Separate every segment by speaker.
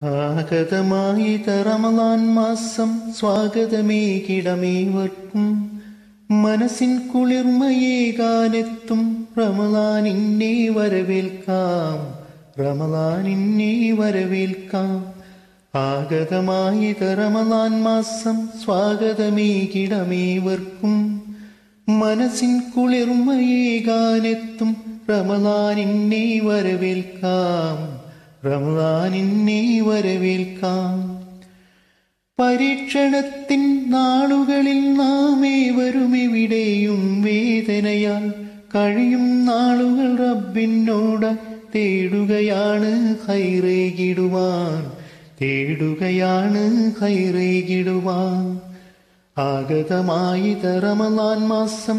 Speaker 1: ആഗതമായി റമളാൻ മാസം സ്വാഗതമേകിടമേവർക്കും മനസ്സിൻ കുളിർമയേകാനെത്തും റമളാനിന്നെ വരവേൽക്കാം റമളാനിന്നെ വരവേൽക്കാം ആഗതമായി റമളാൻ മാസം സ്വാഗതമേകിടമേവർക്കും മനസ്സിൻ കുളിർമയേകാനെത്തും റമളാനിന്നെ വരവേൽക്കാം റമളാനിന്നെ വരവേൽക്കാം പരീക്ഷണത്തിൻ നാളുകളിൽ നാം ഏവരുമെവിടെയും വേദനയാൽ കഴിയും നാളുകൾ റബ്ബിനോട് തേടുകയാണ് ഹൈറേകിടുവാൻ തേടുകയാണ് ഹൈറേകിടുവാൻ ആഗതമായി റമളാൻ മാസം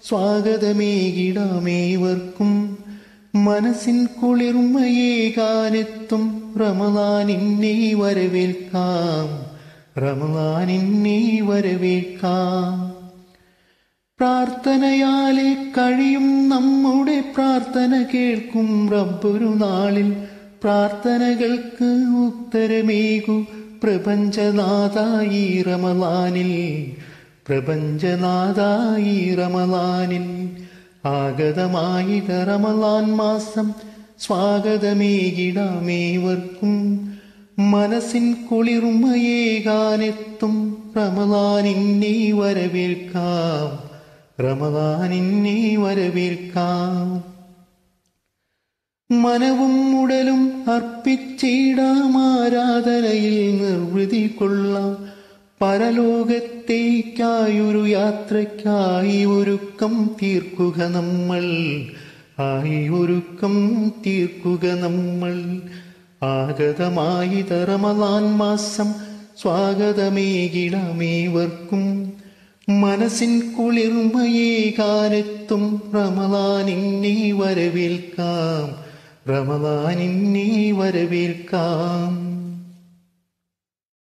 Speaker 1: സ്വാഗതമേകിടാമേവർക്കും മനസ്സിൻ കുളിർമയേകാനെത്തും റമളാനിന്നെ വരവേൽക്കാം റമളാനിന്നെ വരവേൽക്കാം പ്രാർത്ഥനയാലെ കഴിയും നമ്മുടെ പ്രാർത്ഥന കേൾക്കും റബ്ബൊരു നാളിൽ പ്രാർത്ഥനകൾക്ക് ഉത്തരമേകു പ്രപഞ്ചനാഥായി റമളാനിൽ പ്രപഞ്ചനാഥായി റമളാനിൽ ആഗതമായി റമളാൻ മാസം സ്വാഗതമേകിടാമേവർക്കും മനസ്സിൻ കുളിർമയേകാനെത്തും റമളാനിന്നെ വരവേൽക്കാം റമളാനിന്നെ വരവേൽക്കാം മനവും ഉടലും അർപ്പിച്ചിടാം ആരാധനയിൽ നിർവൃതി കൊള്ളാം പരലോകത്തേക്കായൊരു യാത്രയ്ക്കായി ഒരുക്കം തീർക്കുക നമ്മൾ ആയി ഒരുക്കം തീർക്കുക നമ്മൾ ആഗതമായി റമളാൻ മാസം സ്വാഗതമേകിടമേവർക്കും മനസ്സിൻ കുളിർമയേകാനെത്തും റമളാനിന്നെ വരവേൽക്കാം റമളാനിന്നെ വരവേൽക്കാം